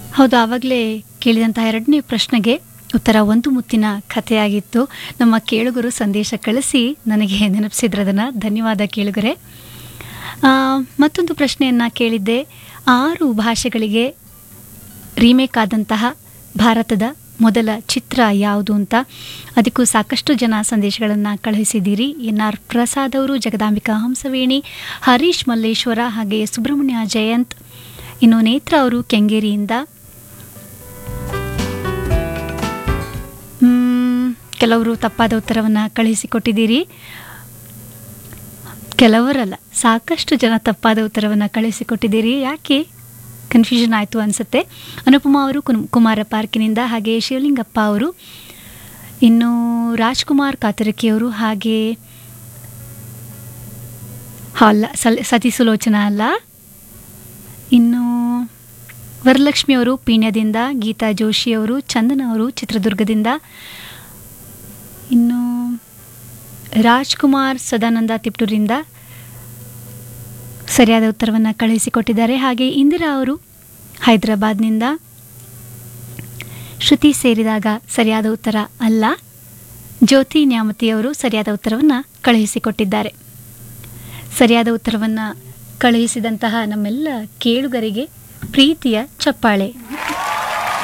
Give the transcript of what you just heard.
ಹೌದು ಆವಾಗಲೇ ಕೇಳಿದಂತಹ ಎರಡನೇ ಪ್ರಶ್ನೆಗೆ ಉತ್ತರ ಒಂದು ಮುತ್ತಿನ ಕಥೆಯಾಗಿತ್ತು ನಮ್ಮ ಕೇಳುಗರು ಸಂದೇಶ ಕಳಿಸಿ ನನಗೆ ನೆನಪಿಸಿದ್ರದನ್ನು ಧನ್ಯವಾದ ಕೇಳುಗರೆ ಆ, ಮತ್ತೊಂದು ಪ್ರಶ್ನೆಯನ್ನು ಕೇಳಿದ್ದೆ ಆರು ಭಾಷೆಗಳಿಗೆ ರೀಮೇಕ್ ಆದಂತಹ ಭಾರತದ ಮೊದಲ ಚಿತ್ರ ಯಾವುದು ಅಂತ ಅದಕ್ಕೂ ಸಾಕಷ್ಟು ಜನ ಸಂದೇಶಗಳನ್ನು ಕಳುಹಿಸಿದ್ದೀರಿ ಎನ್ ಆರ್ ಪ್ರಸಾದ್ ಅವರು ಜಗದಾಂಬಿಕಾ ಹಂಸವೇಣಿ ಹರೀಶ್ ಮಲ್ಲೇಶ್ವರ ಹಾಗೆ ಸುಬ್ರಹ್ಮಣ್ಯ ಜಯಂತ್ ಇನ್ನು ನೇತ್ರ ಅವರು ಕೆಂಗೇರಿಯಿಂದ ಮ್, ಕೆಲವರು ತಪ್ಪಾದ ಉತ್ತರವನ್ನು ಕಳುಹಿಸಿಕೊಟ್ಟಿದ್ದೀರಿ ಕೆಲವರಲ್ಲ ಸಾಕಷ್ಟು ಜನ ತಪ್ಪಾದ ಉತ್ತರವನ್ನು ಕಳಿಸಿಕೊಟ್ಟಿದ್ದೀರಿ ಯಾಕೆ ಕನ್ಫ್ಯೂಷನ್ ಆಯಿತು ಅನಿಸುತ್ತೆ ಅನುಪಮಾ ಅವರು ಕುನ್- ಕುಮಾರ ಪಾರ್ಕಿನಿಂದ ಹಾಗೆ ಶಿವಲಿಂಗಪ್ಪ ಅವರು ಇನ್ನು ರಾಜ್ಕುಮಾರ್ ಕಾತರಕಿಯವರು ಹಾಗೆ ಅಲ್ಲ ಸಲ್ ಸತಿ ಸುಲೋಚನಾ ಅಲ್ಲ ಇನ್ನು ವರಲಕ್ಷ್ಮಿ ಅವರು ಪೀಣ್ಯದಿಂದ ಗೀತಾ ಜೋಶಿ ಅವರು ಚಂದನ ಅವರು ಚಿತ್ರದುರ್ಗದಿಂದ ಇನ್ನು ರಾಜ್ಕುಮಾರ್ ಸದಾನಂದ ತಿಪ್ಟೂರಿಂದ ಸರಿಯಾದ ಉತ್ತರವನ್ನು ಕಳುಹಿಸಿಕೊಟ್ಟಿದ್ದಾರೆ ಹಾಗೆ ಇಂದಿರಾ ಅವರು ಹೈದರಾಬಾದ್ನಿಂದ ಶ್ರುತಿ ಸೇರಿದಾಗ ಸರಿಯಾದ ಉತ್ತರ ಅಲ್ಲ ಜ್ಯೋತಿ ನ್ಯಾಮತಿಯವರು ಸರಿಯಾದ ಉತ್ತರವನ್ನು ಕಳುಹಿಸಿಕೊಟ್ಟಿದ್ದಾರೆ ಸರಿಯಾದ ಉತ್ತರವನ್ನು ಕಳುಹಿಸಿದಂತಹ ನಮ್ಮೆಲ್ಲ ಕೇಳುಗರಿಗೆ ಪ್ರೀತಿಯ ಚಪ್ಪಾಳೆ